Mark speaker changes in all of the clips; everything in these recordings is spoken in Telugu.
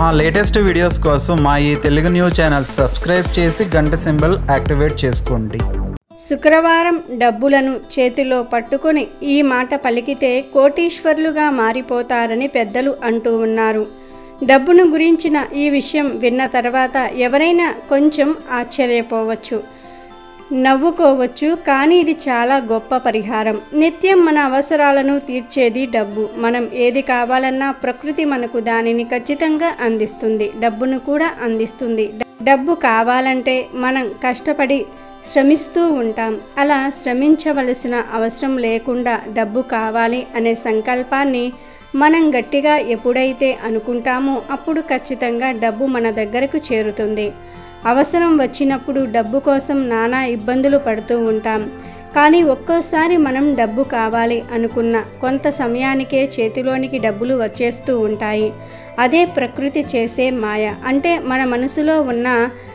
Speaker 1: మా లేటెస్ట్ వీడియోస్ కోసం మా ఈ తెలుగు న్యూస్ ఛానల్ సబ్స్క్రైబ్ చేసి గంట సింబల్ యాక్టివేట్ చేసుకోండి
Speaker 2: శుక్రవారం డబ్బులను చేతిలో పట్టుకొని ఈ మాట పలికితే కోటీశ్వర్లుగా మారిపోతారని పెద్దలు అంటూ ఉన్నారు డబ్బును గురించిన ఈ విషయం విన్న తర్వాత ఎవరైనా కొంచెం ఆశ్చర్యపోవచ్చు నవ్వుకోవచ్చు కానీ ఇది చాలా గొప్ప పరిహారం నిత్యం మన అవసరాలను తీర్చేది డబ్బు మనం ఏది కావాలన్నా ప్రకృతి మనకు దానిని ఖచ్చితంగా అందిస్తుంది డబ్బును కూడా అందిస్తుంది డబ్బు కావాలంటే మనం కష్టపడి శ్రమిస్తూ ఉంటాం అలా శ్రమించవలసిన అవసరం లేకుండా డబ్బు కావాలి అనే సంకల్పాన్ని మనం గట్టిగా ఎప్పుడైతే అనుకుంటామో అప్పుడు ఖచ్చితంగా డబ్బు మన దగ్గరకు చేరుతుంది అవసరం వచ్చినప్పుడు డబ్బు కోసం నానా ఇబ్బందులు పడుతూ ఉంటాం కానీ ఒక్కోసారి మనం డబ్బు కావాలి అనుకున్న కొంత సమయానికే చేతిలోనికి డబ్బులు వచ్చేస్తూ ఉంటాయి అదే ప్రకృతి చేసే మాయ అంటే మన మనసులో ఉన్న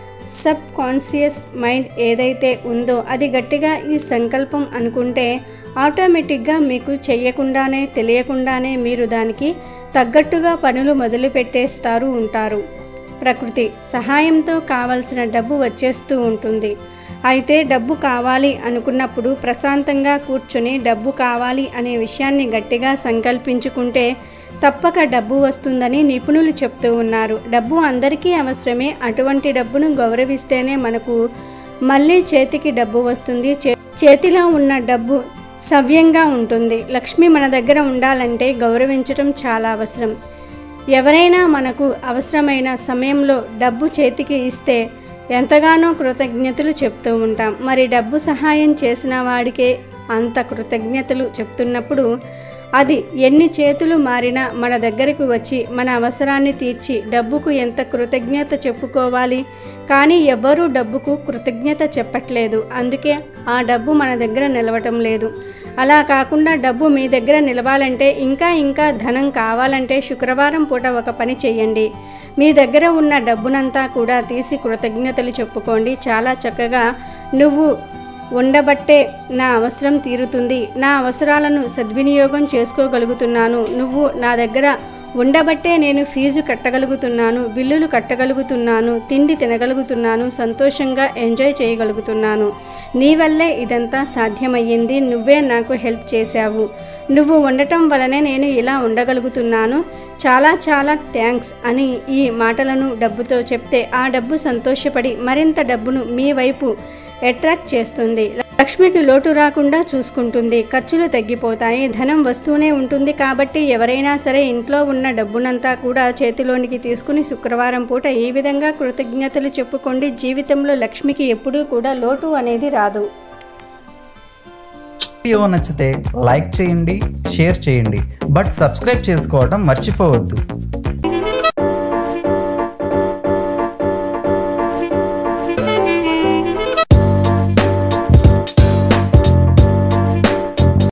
Speaker 2: సబ్ కాన్షియస్ మైండ్ ఏదైతే ఉందో అది గట్టిగా ఈ సంకల్పం అనుకుంటే ఆటోమేటిక్గా మీకు చెయ్యకుండానే తెలియకుండానే మీరు దానికి తగ్గట్టుగా పనులు మొదలు పెట్టేస్తారు ఉంటారు ప్రకృతి సహాయంతో కావలసిన డబ్బు వచ్చేస్తూ ఉంటుంది అయితే డబ్బు కావాలి అనుకున్నప్పుడు ప్రశాంతంగా కూర్చొని డబ్బు కావాలి అనే విషయాన్ని గట్టిగా సంకల్పించుకుంటే తప్పక డబ్బు వస్తుందని నిపుణులు చెప్తూ ఉన్నారు డబ్బు అందరికీ అవసరమే అటువంటి డబ్బును గౌరవిస్తేనే మనకు మళ్ళీ చేతికి డబ్బు వస్తుంది చే- చేతిలో ఉన్న డబ్బు సవ్యంగా ఉంటుంది లక్ష్మి మన దగ్గర ఉండాలంటే గౌరవించటం చాలా అవసరం ఎవరైనా మనకు అవసరమైన సమయంలో డబ్బు చేతికి ఇస్తే ఎంతగానో కృతజ్ఞతలు చెప్తూ ఉంటాం మరి డబ్బు సహాయం చేసిన వాడికే అంత కృతజ్ఞతలు చెప్తున్నప్పుడు అది ఎన్ని చేతులు మారినా మన దగ్గరకు వచ్చి మన అవసరాన్ని తీర్చి డబ్బుకు ఎంత కృతజ్ఞత చెప్పుకోవాలి కానీ ఎవ్వరూ డబ్బుకు కృతజ్ఞత చెప్పట్లేదు అందుకే ఆ డబ్బు మన దగ్గర నిలవటం లేదు అలా కాకుండా డబ్బు మీ దగ్గర నిలవాలంటే ఇంకా ఇంకా ధనం కావాలంటే శుక్రవారం పూట ఒక పని చేయండి మీ దగ్గర ఉన్న డబ్బునంతా కూడా తీసి కృతజ్ఞతలు చెప్పుకోండి చాలా చక్కగా నువ్వు ఉండబట్టే నా అవసరం తీరుతుంది నా అవసరాలను సద్వినియోగం చేసుకోగలుగుతున్నాను నువ్వు నా దగ్గర ఉండబట్టే నేను ఫీజు కట్టగలుగుతున్నాను బిల్లులు కట్టగలుగుతున్నాను తిండి తినగలుగుతున్నాను సంతోషంగా ఎంజాయ్ చేయగలుగుతున్నాను నీ వల్లే ఇదంతా సాధ్యమయ్యింది నువ్వే నాకు హెల్ప్ చేశావు నువ్వు ఉండటం వలనే నేను ఇలా ఉండగలుగుతున్నాను చాలా చాలా థ్యాంక్స్ అని ఈ మాటలను డబ్బుతో చెప్తే ఆ డబ్బు సంతోషపడి మరింత డబ్బును మీ వైపు అట్రాక్ట్ చేస్తుంది లక్ష్మికి లోటు రాకుండా చూసుకుంటుంది ఖర్చులు తగ్గిపోతాయి ధనం వస్తూనే ఉంటుంది కాబట్టి ఎవరైనా సరే ఇంట్లో ఉన్న డబ్బునంతా కూడా చేతిలోనికి తీసుకుని శుక్రవారం పూట ఈ విధంగా కృతజ్ఞతలు చెప్పుకోండి జీవితంలో లక్ష్మికి ఎప్పుడూ కూడా లోటు అనేది రాదు
Speaker 1: వీడియో నచ్చితే లైక్ చేయండి షేర్ చేయండి బట్ సబ్స్క్రైబ్ చేసుకోవడం మర్చిపోవద్దు